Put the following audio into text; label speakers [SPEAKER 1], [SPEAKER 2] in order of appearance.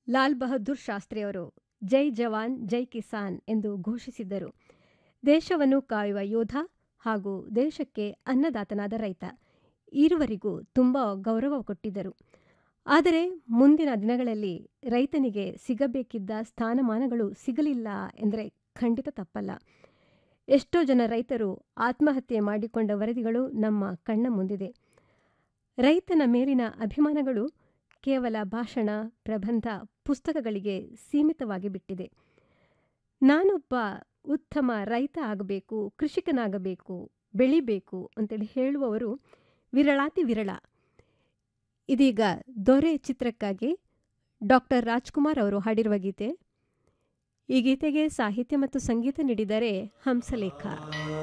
[SPEAKER 1] ಲಾಲ್ ಬಹದ್ದೂರ್ ಶಾಸ್ತ್ರಿಯವರು ಜೈ ಜವಾನ್ ಜೈ ಕಿಸಾನ್ ಎಂದು ಘೋಷಿಸಿದ್ದರು ದೇಶವನ್ನು ಕಾಯುವ ಯೋಧ ಹಾಗೂ ದೇಶಕ್ಕೆ ಅನ್ನದಾತನಾದ ರೈತ ಇರುವರಿಗೂ ತುಂಬ ಗೌರವ ಕೊಟ್ಟಿದ್ದರು ಆದರೆ ಮುಂದಿನ ದಿನಗಳಲ್ಲಿ ರೈತನಿಗೆ ಸಿಗಬೇಕಿದ್ದ ಸ್ಥಾನಮಾನಗಳು ಸಿಗಲಿಲ್ಲ ಎಂದರೆ ಖಂಡಿತ ತಪ್ಪಲ್ಲ ಎಷ್ಟೋ ಜನ ರೈತರು ಆತ್ಮಹತ್ಯೆ ಮಾಡಿಕೊಂಡ ವರದಿಗಳು ನಮ್ಮ ಕಣ್ಣ ಮುಂದಿದೆ ರೈತನ ಮೇಲಿನ ಅಭಿಮಾನಗಳು ಕೇವಲ ಭಾಷಣ ಪ್ರಬಂಧ ಪುಸ್ತಕಗಳಿಗೆ ಸೀಮಿತವಾಗಿ ಬಿಟ್ಟಿದೆ ನಾನೊಬ್ಬ ಉತ್ತಮ ರೈತ ಆಗಬೇಕು ಕೃಷಿಕನಾಗಬೇಕು ಬೆಳಿಬೇಕು ಅಂತೇಳಿ ಹೇಳುವವರು ವಿರಳಾತಿ ವಿರಳ ಇದೀಗ ದೊರೆ ಚಿತ್ರಕ್ಕಾಗಿ ಡಾಕ್ಟರ್ ರಾಜ್ಕುಮಾರ್ ಅವರು ಹಾಡಿರುವ ಗೀತೆ ಈ ಗೀತೆಗೆ ಸಾಹಿತ್ಯ ಮತ್ತು ಸಂಗೀತ ನೀಡಿದರೆ ಹಂಸಲೇಖ